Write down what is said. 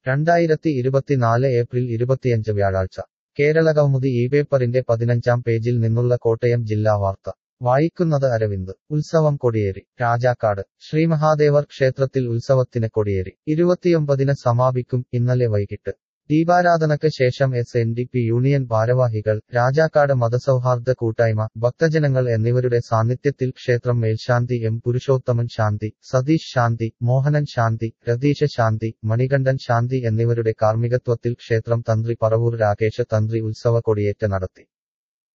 രണ്ടായിരത്തി ഇരുപത്തിനാല് ഏപ്രിൽ ഇരുപത്തിയഞ്ച് വ്യാഴാഴ്ച കേരളകൗമുദി ഈ പേപ്പറിന്റെ പതിനഞ്ചാം പേജിൽ നിന്നുള്ള കോട്ടയം ജില്ലാ വാർത്ത വായിക്കുന്നത് അരവിന്ദ് ഉത്സവം കൊടിയേറി രാജാക്കാട് ശ്രീമഹാദേവർ ക്ഷേത്രത്തിൽ ഉത്സവത്തിന് കൊടിയേറി ഇരുപത്തിയൊമ്പതിന് സമാപിക്കും ഇന്നലെ വൈകിട്ട് ദീപാരാധനക്ക് ശേഷം S N D P union ഭാരവാഹികൾ രാജാക്കാട് മതസൗഹാർദ്ദ കൂട്ടായ്മ ഭക്തജനങ്ങൾ എന്നിവരുടെ സാന്നിധ്യത്തിൽ ക്ഷേത്രം മേൽശാന്തി എം പുരുഷോത്തമൻ ശാന്തി സതീഷ് ശാന്തി മോഹനൻ ശാന്തി രതീശ ശാന്തി മണികണ്ഠൻ ശാന്തി എന്നിവരുടെ കാർമ്മികത്വത്തിൽ ക്ഷേത്രം തന്ത്രി പറവൂർ രാകേഷ തന്ത്രി ഉത്സവ കൊടിയേറ്റ് നടത്തി